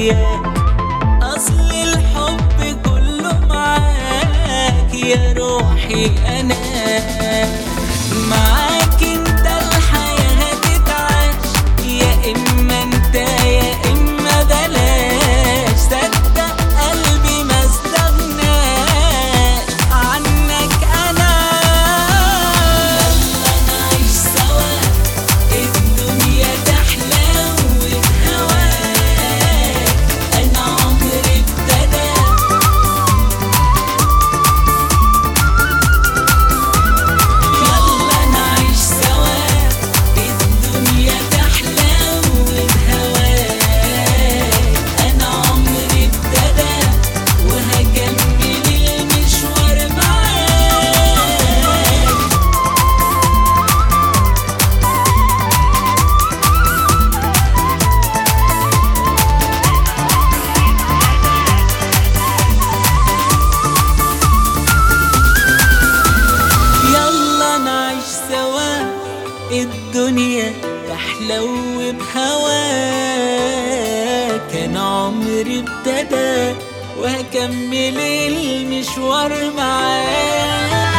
وياك أصل الحب كله معاك يا روحي أنا معاك انت الحياة هتتعاش يا إما انت يا إما بلاش صدق قلبي ما استغناش عنك أنا يلا نعيش سوا الدنيا تحلى وبهواك أنا عمري ابتدى يلا نعيش سوا الدنيا تحلى وبهواك أنا عمري ابتدى وهكمل المشوار معاك يلا نعيش سوا الدنيا تحلو بهواك انا عمري ابتدى وهكمل المشوار معاك